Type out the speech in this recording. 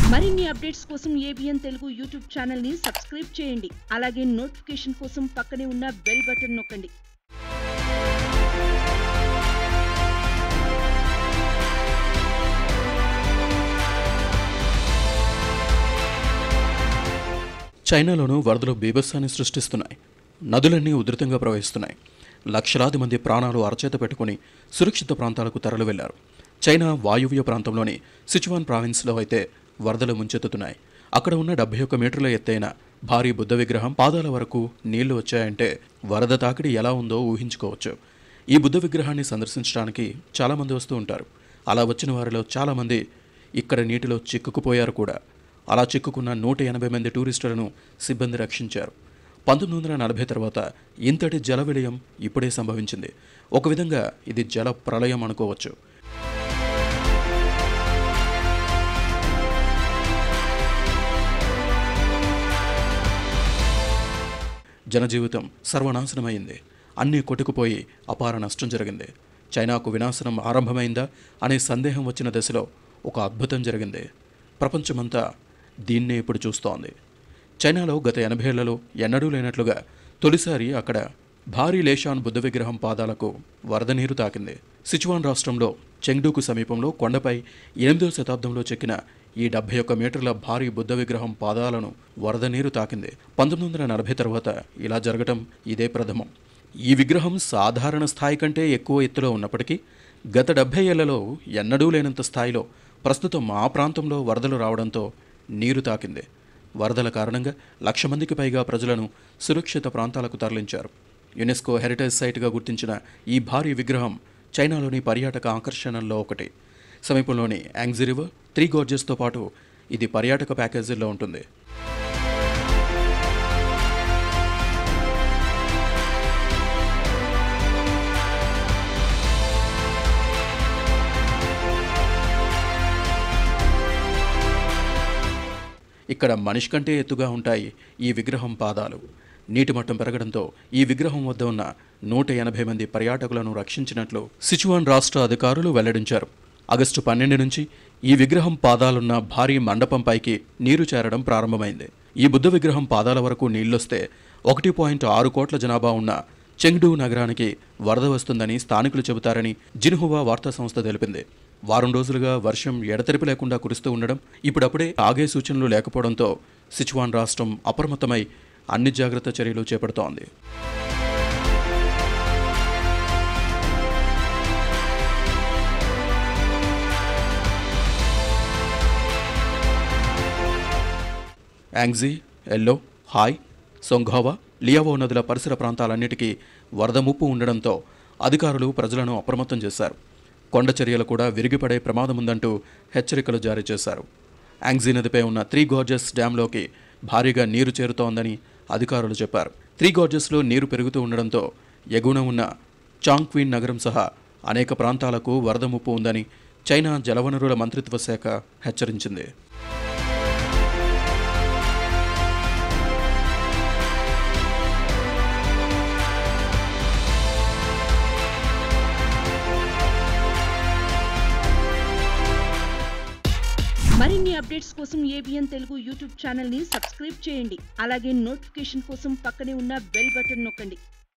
మరిన్ని అప్డేట్స్ కోసం ABN Telugu YouTube channel ని సబ్స్క్రైబ్ చేయండి అలాగే నోటిఫికేషన్ కోసం పక్కనే ఉన్న బెల్ బటన్ నొక్కండి చైనాలోనూ వరదలు బీభత్సాన్ని సృష్టిస్తున్నాయి నదులన్నీ ఉధృతంగా ప్రవహిస్తున్నాయి లక్షలాది మంది ప్రాణాలు అరచేత పెట్టుకుని సురక్షిత ప్రాంతాలకు తరలి వెళ్లారు చైనా వాయువ్య ప్రాంతంలోని సిచువాన్ ప్రావిన్స్లో అయితే వరదలు ముంచెత్తుతున్నాయి అక్కడ ఉన్న డెబ్బై ఒక్క మీటర్ల ఎత్తైన భారీ బుద్ధ విగ్రహం పాదాల వరకు నీళ్లు వచ్చాయంటే వరద తాకిడి ఎలా ఉందో ఊహించుకోవచ్చు ఈ బుద్ధ విగ్రహాన్ని సందర్శించడానికి చాలామంది వస్తూ ఉంటారు అలా వచ్చిన వారిలో చాలామంది ఇక్కడ నీటిలో చిక్కుకుపోయారు కూడా అలా చిక్కుకున్న నూట ఎనభై మంది టూరిస్టులను సిబ్బంది రక్షించారు పంతొమ్మిది వందల నలభై తర్వాత ఇంతటి జల విలయం ఇప్పుడే సంభవించింది ఒక విధంగా ఇది జల ప్రళయం అనుకోవచ్చు జనజీవితం సర్వనాశనమైంది అన్నీ కొట్టుకుపోయి అపార నష్టం జరిగింది చైనాకు వినాశనం ఆరంభమైందా అనే సందేహం వచ్చిన దశలో ఒక అద్భుతం జరిగింది ప్రపంచమంతా దీన్నే ఇప్పుడు చూస్తోంది చైనాలో గత ఎనభై ఏళ్లలో ఎన్నడూ లేనట్లుగా తొలిసారి అక్కడ భారీ లేషాన్ బుద్ధ విగ్రహం పాదాలకు వరద నీరు తాకింది సిచువాన్ రాష్ట్రంలో చెంగ్డూకు సమీపంలో కొండపై ఎనిమిదవ శతాబ్దంలో చెక్కిన ఈ డెబ్బై ఒక్క మీటర్ల భారీ బుద్ధ విగ్రహం పాదాలను వరద నీరు తాకింది పంతొమ్మిది వందల నలభై తర్వాత ఇలా జరగటం ఇదే ప్రథమం ఈ విగ్రహం సాధారణ స్థాయి కంటే ఎక్కువ ఎత్తులో ఉన్నప్పటికీ గత డెబ్బై ఏళ్లలో ఎన్నడూ లేనంత స్థాయిలో ప్రస్తుతం ఆ ప్రాంతంలో వరదలు రావడంతో నీరు తాకింది వరదల కారణంగా లక్ష మందికి పైగా ప్రజలను సురక్షిత ప్రాంతాలకు తరలించారు యునెస్కో హెరిటేజ్ సైట్గా గుర్తించిన ఈ భారీ విగ్రహం చైనాలోని పర్యాటక ఆకర్షణల్లో ఒకటి సమీపంలోని యాంగ్జీ రివర్ త్రీ గోర్జెస్తో పాటు ఇది పర్యాటక ప్యాకేజీల్లో ఉంటుంది ఇక్కడ మనిషి కంటే ఎత్తుగా ఉంటాయి ఈ విగ్రహం పాదాలు నీటి మట్టం పెరగడంతో ఈ విగ్రహం వద్ద ఉన్న నూట ఎనభై మంది పర్యాటకులను రక్షించినట్లు సిచువాన్ రాష్ట్ర అధికారులు వెల్లడించారు ఆగస్టు పన్నెండు నుంచి ఈ విగ్రహం పాదాలున్న భారీ మండపంపైకి నీరు చేరడం ప్రారంభమైంది ఈ బుద్ధ విగ్రహం పాదాల వరకు నీళ్లొస్తే ఒకటి పాయింట్ ఆరు కోట్ల జనాభా ఉన్న చెంగ్డూ నగరానికి వరద వస్తుందని స్థానికులు చెబుతారని జిన్హువా వార్తా సంస్థ తెలిపింది వారం రోజులుగా వర్షం ఎడతెరిపి లేకుండా కురుస్తూ ఉండడం ఇప్పుడప్పుడే ఆగే సూచనలు లేకపోవడంతో సిచువాన్ రాష్ట్రం అప్రమత్తమై అన్ని జాగ్రత్త చర్యలు చేపడుతోంది Yangtze Yellow Hai Songhua Liao నదుల పరిసర ప్రాంతాలన్నిటికీ వరద ముప్పు ఉండడంతో అధికారులు ప్రజలను అప్రమత్తం చేశారు కొండ చర్యలు కూడా విరిగిపడే ప్రమాదం ఉందంటూ హెచ్చరికలు జారీ చేశారు యాంగ్జీ నదిపై ఉన్న త్రీ గోర్జెస్ డ్యాంలోకి భారీగా నీరు చేరుతోందని అధికారులు చెప్పారు త్రీ గోర్జెస్లో నీరు పెరుగుతూ ఉండడంతో ఎగువన ఉన్న చాంగ్క్వీన్ నగరం సహా అనేక ప్రాంతాలకు వరద ముప్పు ఉందని చైనా జలవనరుల మంత్రిత్వ శాఖ హెచ్చరించింది మరిన్ని అప్డేట్స్ కోసం ఏబిఎన్ తెలుగు యూట్యూబ్ ఛానల్ ని సబ్స్క్రైబ్ చేయండి అలాగే నోటిఫికేషన్ కోసం పక్కనే ఉన్న బెల్ బటన్ నొక్కండి